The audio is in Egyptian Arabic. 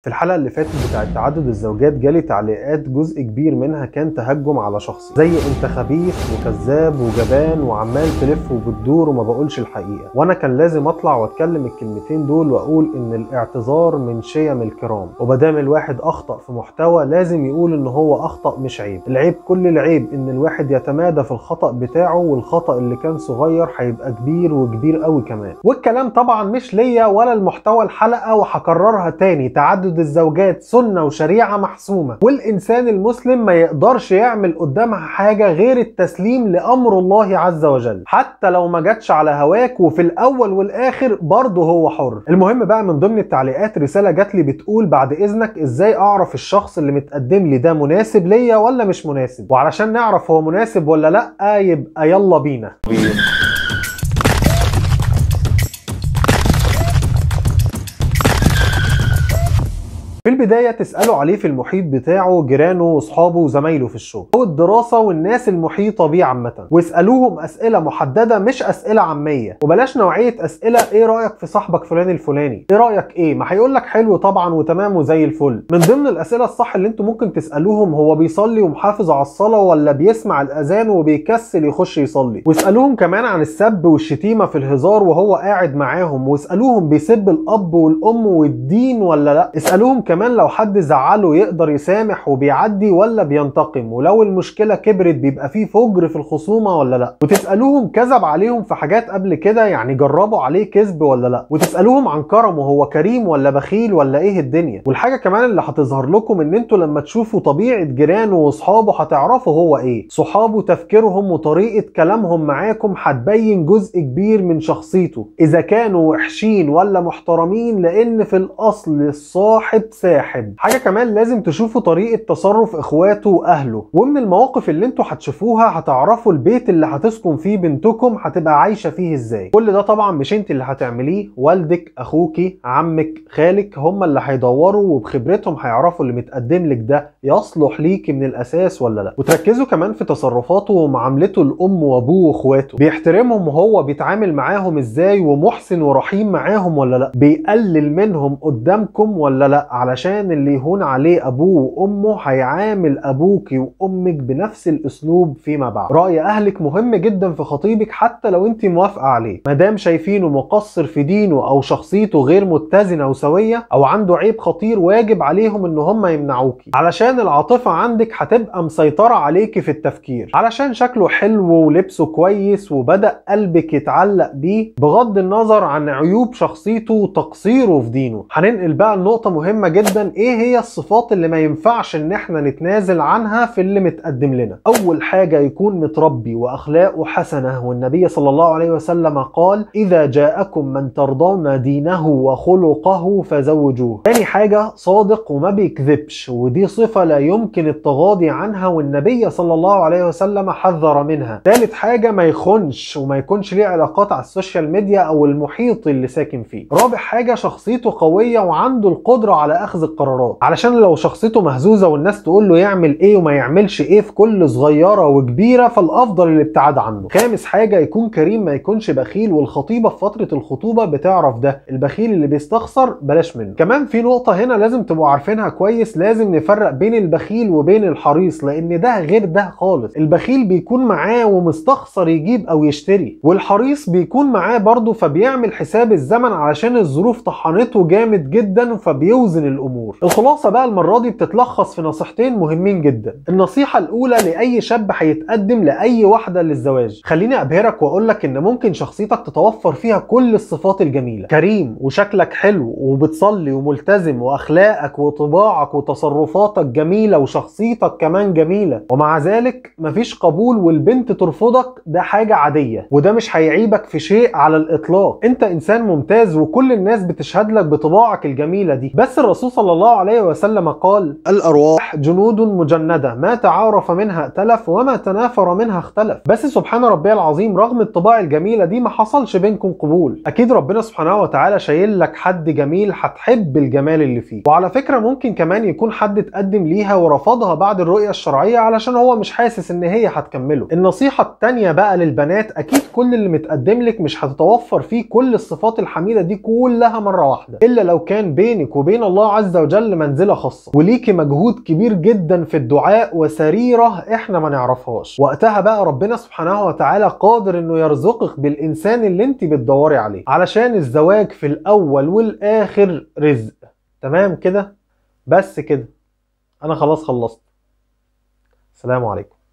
في الحلقه اللي فاتت بتاعت تعدد الزوجات جالي تعليقات جزء كبير منها كان تهجم على شخصي زي انت خبيث وكذاب وجبان وعمال تلف وبتدور وما بقولش الحقيقه وانا كان لازم اطلع واتكلم الكلمتين دول واقول ان الاعتذار من شيم الكرام ومادام الواحد اخطا في محتوى لازم يقول ان هو اخطا مش عيب العيب كل العيب ان الواحد يتمادى في الخطا بتاعه والخطا اللي كان صغير هيبقى كبير وكبير قوي كمان والكلام طبعا مش ليا ولا المحتوى الحلقه وهكررها تاني تعدد الزوجات سنه وشريعه محسومه والانسان المسلم ما يقدرش يعمل قدامها حاجه غير التسليم لامر الله عز وجل حتى لو ما جاتش على هواك وفي الاول والاخر برضه هو حر المهم بقى من ضمن التعليقات رساله جات لي بتقول بعد اذنك ازاي اعرف الشخص اللي متقدم لي ده مناسب ليا ولا مش مناسب وعلشان نعرف هو مناسب ولا لا يبقى يلا بينا في البداية تسألوا عليه في المحيط بتاعه جيرانه واصحابه وزمايله في الشغل أو الدراسة والناس المحيطة بيه عامة واسألوهم أسئلة محددة مش أسئلة عامية وبلاش نوعية أسئلة إيه رأيك في صاحبك فلان الفلاني إيه رأيك إيه ما هيقول لك حلو طبعا وتمام وزي الفل من ضمن الأسئلة الصح اللي انتم ممكن تسألوهم هو بيصلي ومحافظ على الصلاة ولا بيسمع الأذان وبيكسل يخش يصلي واسألوهم كمان عن السب والشتيمة في الهزار وهو قاعد معاهم واسألوهم بيسب الأب والأم والدين ولا لا اسألوهم كمان لو حد زعله يقدر يسامح وبيعدي ولا بينتقم ولو المشكلة كبرت بيبقى فيه فجر في الخصومة ولا لا وتسألوهم كذب عليهم في حاجات قبل كده يعني جربوا عليه كذب ولا لا وتسألوهم عن كرمه هو كريم ولا بخيل ولا ايه الدنيا والحاجة كمان اللي هتظهر لكم ان انتوا لما تشوفوا طبيعة جيرانه واصحابه هتعرفوا هو ايه صحابه تفكيرهم وطريقة كلامهم معاكم هتبين جزء كبير من شخصيته اذا كانوا وحشين ولا محترمين لان في الاصل الصاحب ساحب حاجه كمان لازم تشوفوا طريقه تصرف اخواته واهله ومن المواقف اللي انتوا هتشوفوها هتعرفوا البيت اللي هتسكن فيه بنتكم هتبقى عايشه فيه ازاي كل ده طبعا مش انت اللي هتعمليه والدك اخوكي عمك خالك هم اللي هيدوروا وبخبرتهم هيعرفوا اللي متقدم لك ده يصلح ليكي من الاساس ولا لا وتركزوا كمان في تصرفاته ومعاملته الام وابوه واخواته بيحترمهم وهو بيتعامل معاهم ازاي ومحسن ورحيم معاهم ولا لا بيقلل منهم قدامكم ولا لا علشان اللي يهون عليه ابوه وامه هيعامل ابوك وامك بنفس الاسلوب فيما بعد راي اهلك مهم جدا في خطيبك حتى لو انت موافقه عليه مادام شايفينه مقصر في دينه او شخصيته غير متزنه وسويه او عنده عيب خطير واجب عليهم ان هم يمنعوكي علشان العاطفه عندك هتبقى مسيطره عليكي في التفكير علشان شكله حلو ولبسه كويس وبدا قلبك يتعلق بيه بغض النظر عن عيوب شخصيته وتقصيره في دينه هننقل بقى لنقطه مهمه جدا ايه هي الصفات اللي ما ينفعش ان احنا نتنازل عنها في اللي متقدم لنا اول حاجه يكون متربي واخلاقه حسنه والنبي صلى الله عليه وسلم قال اذا جاءكم من ترضون دينه وخلقه فزوجوه تاني حاجه صادق وما بيكذبش ودي صفه لا يمكن التغاضي عنها والنبي صلى الله عليه وسلم حذر منها تالت حاجه ما يخونش وما يكونش ليه علاقات على السوشيال ميديا او المحيط اللي ساكن فيه رابع حاجه شخصيته قويه وعنده القدره على اخذ القرارات علشان لو شخصيته مهزوزه والناس تقول له يعمل ايه وما يعملش ايه في كل صغيره وكبيره فالافضل الابتعاد عنه خامس حاجه يكون كريم ما يكونش بخيل والخطيبه في فتره الخطوبه بتعرف ده البخيل اللي بيستخسر بلاش منه كمان في نقطه هنا لازم تبقوا عارفينها كويس لازم نفرق بين البخيل وبين الحريص لان ده غير ده خالص البخيل بيكون معاه ومستخسر يجيب او يشتري والحريص بيكون معاه برضه فبيعمل حساب الزمن علشان الظروف طحنته جامد جدا فبيوزن الامور الخلاصه بقى المره دي بتتلخص في نصيحتين مهمين جدا النصيحه الاولى لاي شاب هيتقدم لاي واحده للزواج خليني ابهرك واقول لك ان ممكن شخصيتك تتوفر فيها كل الصفات الجميله كريم وشكلك حلو وبتصلي وملتزم واخلاقك وطباعك وتصرفاتك جميله وشخصيتك كمان جميله ومع ذلك مفيش قبول والبنت ترفضك ده حاجه عاديه وده مش هيعيبك في شيء على الاطلاق انت انسان ممتاز وكل الناس بتشهد لك بطباعك الجميله دي بس الرسول صلى الله عليه وسلم قال الارواح جنود مجنده ما تعارف منها ائتلف وما تنافر منها اختلف بس سبحان ربي العظيم رغم الطباع الجميله دي ما حصلش بينكم قبول اكيد ربنا سبحانه وتعالى شايل لك حد جميل هتحب الجمال اللي فيه وعلى فكره ممكن كمان يكون حد اتقدم ليها ورفضها بعد الرؤيه الشرعيه علشان هو مش حاسس ان هي هتكمله النصيحه التانيه بقى للبنات اكيد كل اللي متقدم لك مش هتتوفر فيه كل الصفات الحميده دي كلها مره واحده الا لو كان بينك وبين الله عز وجل منزلة خاصة وليكي مجهود كبير جدا في الدعاء وسريرة احنا ما نعرفهاش وقتها بقى ربنا سبحانه وتعالى قادر انه يرزقك بالانسان اللي انت بتدوري عليه علشان الزواج في الاول والاخر رزق تمام كده بس كده انا خلاص خلصت السلام عليكم